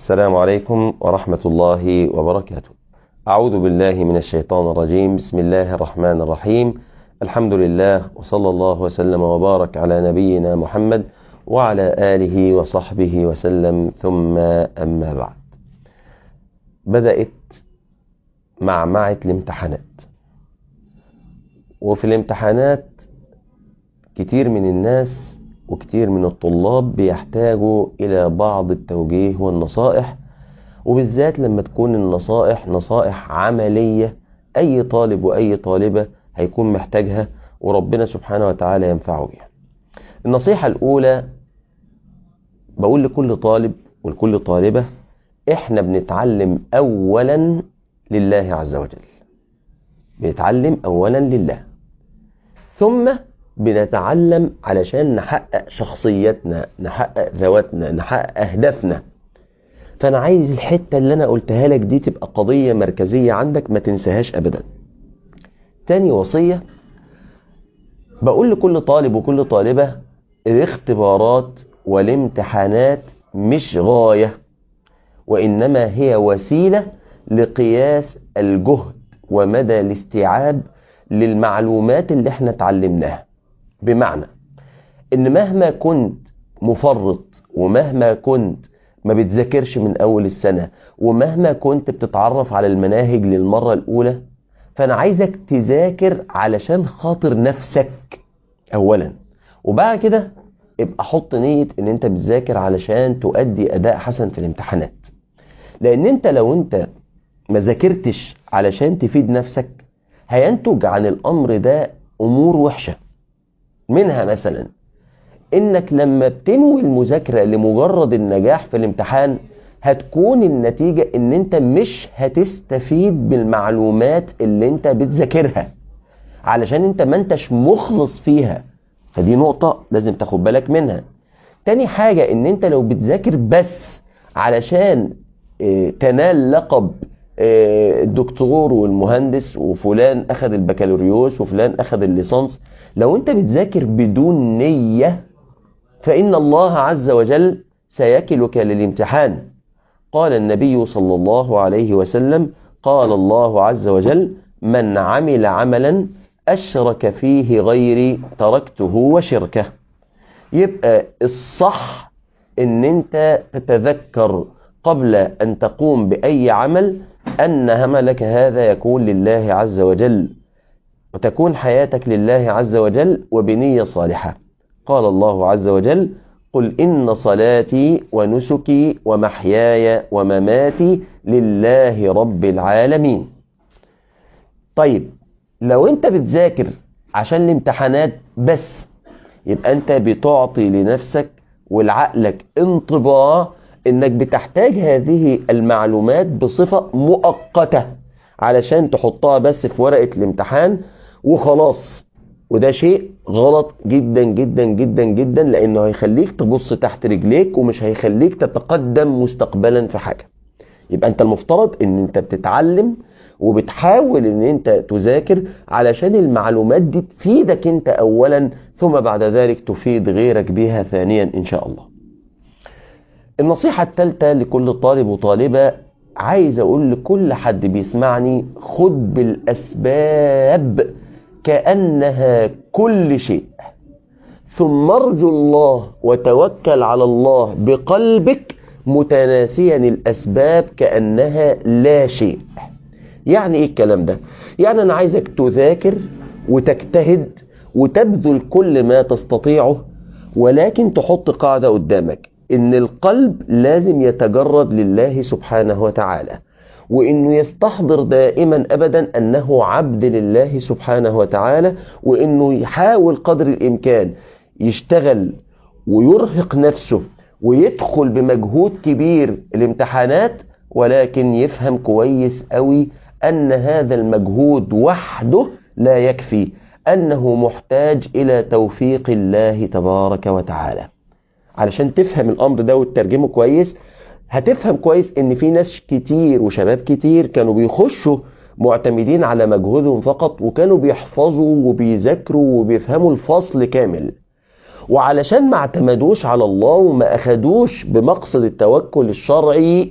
السلام عليكم ورحمة الله وبركاته أعوذ بالله من الشيطان الرجيم بسم الله الرحمن الرحيم الحمد لله وصلى الله وسلم وبارك على نبينا محمد وعلى آله وصحبه وسلم ثم أما بعد بدأت معمعة الامتحانات وفي الامتحانات كتير من الناس وكتير من الطلاب بيحتاجوا إلى بعض التوجيه والنصائح وبالذات لما تكون النصائح نصائح عملية أي طالب وأي طالبة هيكون محتاجها وربنا سبحانه وتعالى ينفعه بيها النصيحة الأولى بقول لكل طالب ولكل طالبة احنا بنتعلم أولا لله عز وجل بنتعلم أولا لله ثم بنتعلم علشان نحقق شخصيتنا نحقق ذواتنا نحقق أهدافنا فأنا عايز الحتة اللي أنا قلتها لك دي تبقى قضية مركزية عندك ما تنساهاش أبدا تاني وصية بقول لكل طالب وكل طالبة الاختبارات والامتحانات مش غاية وإنما هي وسيلة لقياس الجهد ومدى الاستيعاب للمعلومات اللي احنا اتعلمناها بمعنى ان مهما كنت مفرط ومهما كنت ما بتذاكرش من اول السنة ومهما كنت بتتعرف على المناهج للمرة الاولى فانا عايزك تذاكر علشان خاطر نفسك اولا وبعد كده ابقى حط نية ان انت بتذاكر علشان تؤدي اداء حسن في الامتحانات لان انت لو انت ما ذاكرتش علشان تفيد نفسك هينتج عن الامر ده امور وحشة منها مثلا انك لما بتنوي المذاكرة لمجرد النجاح في الامتحان هتكون النتيجة ان انت مش هتستفيد بالمعلومات اللي انت بتذاكرها علشان انت ما انتش مخلص فيها فدي نقطة لازم تاخد بالك منها تاني حاجة ان انت لو بتذاكر بس علشان اه تنال لقب اه الدكتور والمهندس وفلان اخذ البكالوريوس وفلان اخذ الليسانس لو انت بتذاكر بدون نية فإن الله عز وجل سيكلك للامتحان قال النبي صلى الله عليه وسلم قال الله عز وجل من عمل عملا أشرك فيه غيري تركته وشركه يبقى الصح ان انت تتذكر قبل ان تقوم بأي عمل أن عملك هذا يكون لله عز وجل وتكون حياتك لله عز وجل وبنية صالحة قال الله عز وجل قل إن صلاتي ونسكي ومحياي ومماتي لله رب العالمين طيب لو انت بتذاكر عشان الامتحانات بس يبقى انت بتعطي لنفسك ولعقلك انطباع انك بتحتاج هذه المعلومات بصفة مؤقتة علشان تحطها بس في ورقة الامتحان وخلاص وده شيء غلط جدا جدا جدا جدا لانه هيخليك تبص تحت رجليك ومش هيخليك تتقدم مستقبلا في حاجة يبقى انت المفترض ان انت بتتعلم وبتحاول ان انت تذاكر علشان المعلومات دي تفيدك انت اولا ثم بعد ذلك تفيد غيرك بها ثانيا ان شاء الله النصيحة الثالثة لكل طالب وطالبة عايز اقول لكل حد بيسمعني خد بالاسباب كأنها كل شيء ثم ارجو الله وتوكل على الله بقلبك متناسيا الأسباب كأنها لا شيء يعني ايه الكلام ده يعني انا عايزك تذاكر وتجتهد وتبذل كل ما تستطيعه ولكن تحط قاعدة قدامك ان القلب لازم يتجرد لله سبحانه وتعالى وانه يستحضر دائما ابدا انه عبد لله سبحانه وتعالى وانه يحاول قدر الامكان يشتغل ويرهق نفسه ويدخل بمجهود كبير الامتحانات ولكن يفهم كويس قوي ان هذا المجهود وحده لا يكفي انه محتاج الى توفيق الله تبارك وتعالى علشان تفهم الامر ده وتترجمه كويس هتفهم كويس ان في ناس كتير وشباب كتير كانوا بيخشوا معتمدين على مجهودهم فقط وكانوا بيحفظوا وبيذاكروا وبيفهموا الفصل كامل وعلشان ما اعتمدوش على الله وما اخدوش بمقصد التوكل الشرعي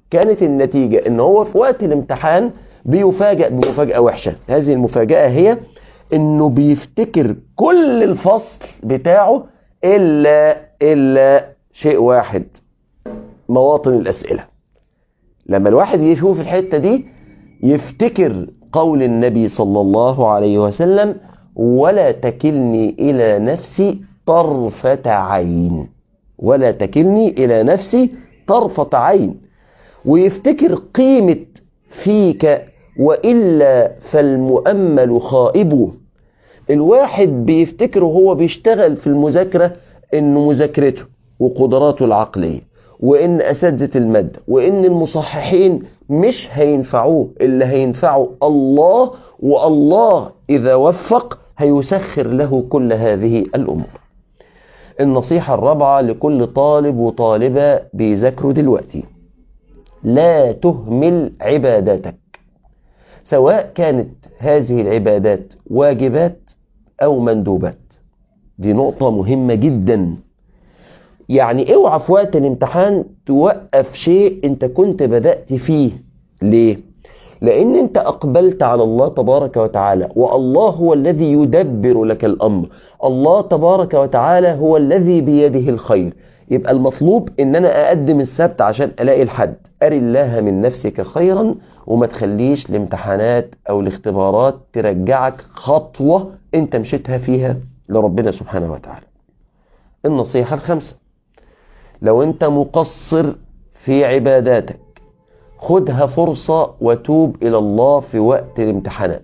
كانت النتيجة ان هو في وقت الامتحان بيفاجأ بمفاجأة وحشة هذه المفاجأة هي انه بيفتكر كل الفصل بتاعه الا الا شيء واحد مواطن الاسئله لما الواحد يشوف الحته دي يفتكر قول النبي صلى الله عليه وسلم ولا تكلني الى نفسي طرفه عين ولا تكلني الى نفسي طرفه عين ويفتكر قيمه فيك والا فالمؤمل خائب الواحد بيفتكر وهو بيشتغل في المذاكرة ان مذاكرته وقدراته العقلية وان اساتذة المادة وان المصححين مش هينفعوه اللي هينفعه الله والله اذا وفق هيسخر له كل هذه الامور النصيحة الرابعة لكل طالب وطالبة بيذاكروا دلوقتي لا تهمل عباداتك سواء كانت هذه العبادات واجبات أو مندوبات دي نقطة مهمة جدا يعني اوعى في وقت الامتحان توقف شيء انت كنت بدأت فيه ليه؟ لأن انت أقبلت على الله تبارك وتعالى والله هو الذي يدبر لك الأمر الله تبارك وتعالى هو الذي بيده الخير يبقى المطلوب ان انا اقدم السبت عشان الاقي الحد اري الله من نفسك خيرا وما تخليش الامتحانات او الاختبارات ترجعك خطوة انت مشيتها فيها لربنا سبحانه وتعالى النصيحة الخامسة لو انت مقصر في عباداتك خدها فرصة وتوب الى الله في وقت الامتحانات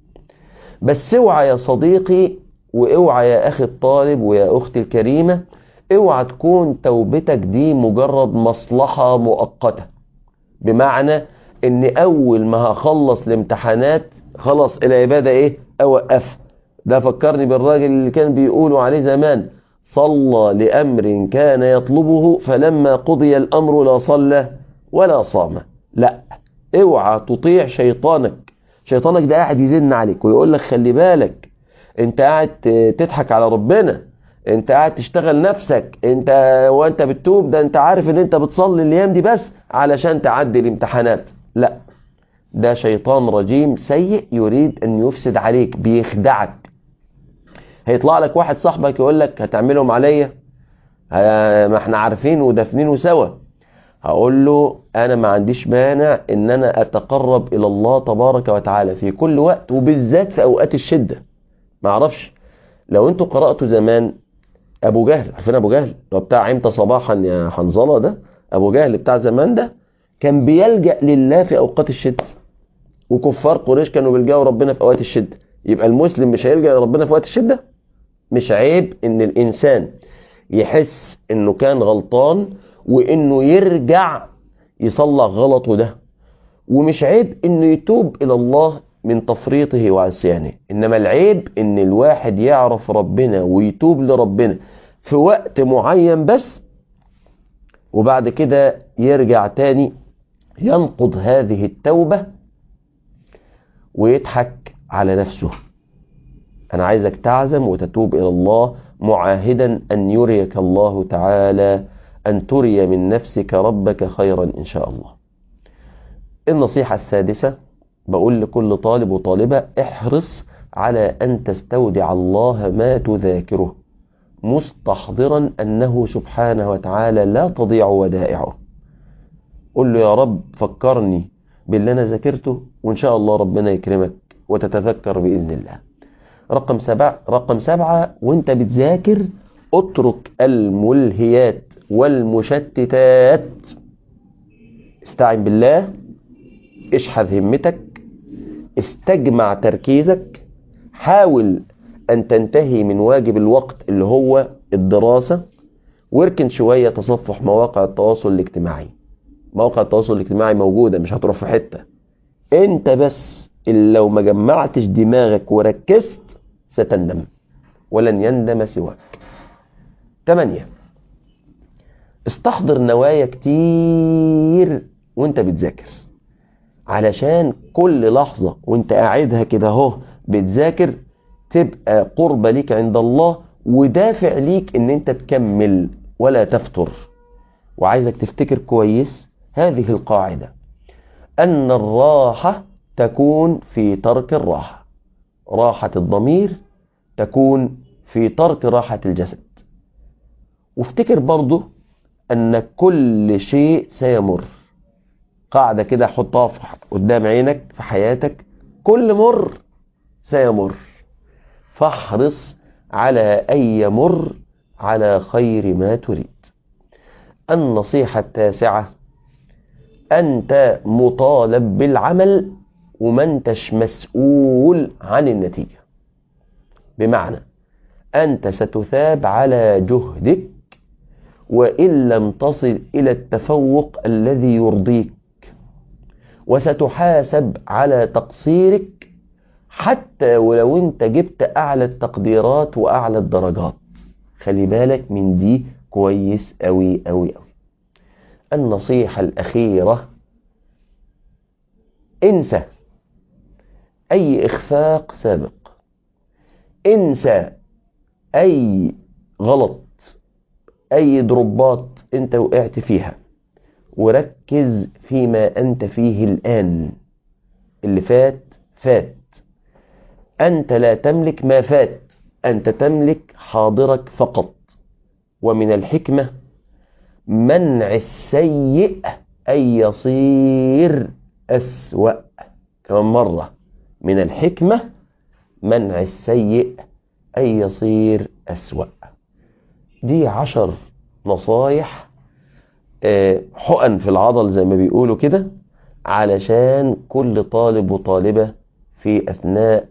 بس اوعى يا صديقي واوعى يا اخي الطالب ويا اختي الكريمة اوعى تكون توبتك دي مجرد مصلحة مؤقتة بمعنى ان اول ما هخلص الامتحانات خلص العبادة ايه اوقف ده فكرني بالراجل اللي كان بيقولوا عليه زمان صلى لامر كان يطلبه فلما قضي الامر لا صلى ولا صام لا اوعى تطيع شيطانك شيطانك ده قاعد يزن عليك ويقول لك خلي بالك انت قاعد تضحك على ربنا انت قاعد تشتغل نفسك انت وانت بتتوب ده انت عارف ان انت بتصلي الايام دي بس علشان تعدي الامتحانات لا ده شيطان رجيم سيء يريد ان يفسد عليك بيخدعك هيطلع لك واحد صاحبك يقول لك هتعملهم عليا ما احنا عارفين ودافنينه سوا هقول له انا ما عنديش مانع ان انا اتقرب الى الله تبارك وتعالى في كل وقت وبالذات في اوقات الشدة ما اعرفش لو انتوا قرأتوا زمان ابو جهل عارفين ابو جهل لو بتاع عمت صباحا يا حنظله ده ابو جهل بتاع زمان ده كان بيلجأ لله في اوقات الشده وكفار قريش كانوا بيلجأوا ربنا في اوقات الشده يبقى المسلم مش هيلجأ لربنا في وقت الشده مش عيب ان الانسان يحس انه كان غلطان وانه يرجع يصلح غلطه ده ومش عيب انه يتوب الى الله من تفريطه وعصيانه انما العيب ان الواحد يعرف ربنا ويتوب لربنا في وقت معين بس وبعد كده يرجع تاني ينقض هذه التوبة ويضحك على نفسه انا عايزك تعزم وتتوب الى الله معاهدا ان يريك الله تعالى ان تري من نفسك ربك خيرا ان شاء الله النصيحة السادسة بقول لكل طالب وطالبة احرص على أن تستودع الله ما تذاكره مستحضرا أنه سبحانه وتعالى لا تضيع ودائعه قل له يا رب فكرني باللي أنا ذاكرته وإن شاء الله ربنا يكرمك وتتذكر بإذن الله رقم سبعة, رقم سبعة وانت بتذاكر اترك الملهيات والمشتتات استعن بالله اشحذ همتك استجمع تركيزك حاول أن تنتهي من واجب الوقت اللي هو الدراسة واركن شوية تصفح مواقع التواصل الاجتماعي مواقع التواصل الاجتماعي موجودة مش هتروح في حتة انت بس اللي لو ما جمعتش دماغك وركزت ستندم ولن يندم سواك تمانية استحضر نوايا كتير وانت بتذاكر علشان كل لحظة وانت قاعدها كده اهو بتذاكر تبقى قربة ليك عند الله ودافع ليك ان انت تكمل ولا تفتر وعايزك تفتكر كويس هذه القاعدة أن الراحة تكون في ترك الراحة راحة الضمير تكون في ترك راحة الجسد وافتكر برضه أن كل شيء سيمر قاعدة كده حطها قدام عينك في حياتك كل مر سيمر فاحرص على أن يمر على خير ما تريد النصيحة التاسعة أنت مطالب بالعمل وما انتش مسؤول عن النتيجة بمعنى أنت ستثاب على جهدك وإن لم تصل إلى التفوق الذي يرضيك وستحاسب على تقصيرك حتى ولو انت جبت أعلى التقديرات وأعلى الدرجات خلي بالك من دي كويس أوي أوي أوي النصيحة الأخيرة انسى أي إخفاق سابق انسى أي غلط أي دروبات أنت وقعت فيها وركز فيما أنت فيه الآن اللي فات فات أنت لا تملك ما فات أنت تملك حاضرك فقط ومن الحكمة منع السيء أن يصير أسوأ كمان مرة من الحكمة منع السيء أن يصير أسوأ دي عشر نصايح حقن في العضل زي ما بيقولوا كده علشان كل طالب وطالبة في أثناء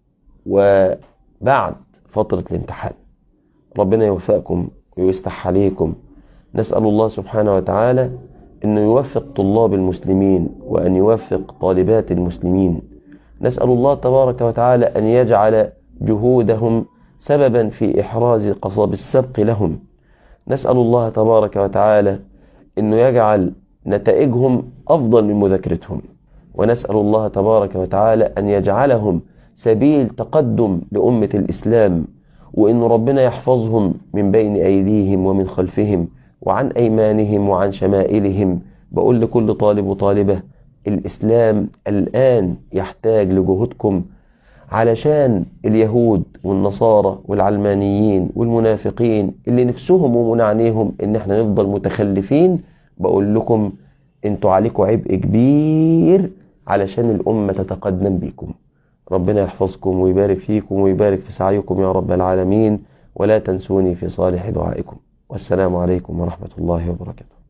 وبعد فترة الامتحان ربنا يوفقكم ويستح عليكم نسأل الله سبحانه وتعالى أنه يوفق طلاب المسلمين وأن يوفق طالبات المسلمين نسأل الله تبارك وتعالى أن يجعل جهودهم سببا في إحراز قصب السبق لهم نسأل الله تبارك وتعالى أنه يجعل نتائجهم أفضل من مذاكرتهم ونسأل الله تبارك وتعالى أن يجعلهم سبيل تقدم لأمة الإسلام وإن ربنا يحفظهم من بين أيديهم ومن خلفهم وعن أيمانهم وعن شمائلهم بقول لكل طالب وطالبة الإسلام الآن يحتاج لجهودكم علشان اليهود والنصارى والعلمانيين والمنافقين اللي نفسهم ومنعنيهم ان احنا نفضل متخلفين بقول لكم انتوا عليكم عبء كبير علشان الأمة تتقدم بيكم ربنا يحفظكم ويبارك فيكم ويبارك في سعيكم يا رب العالمين ولا تنسوني في صالح دعائكم والسلام عليكم ورحمة الله وبركاته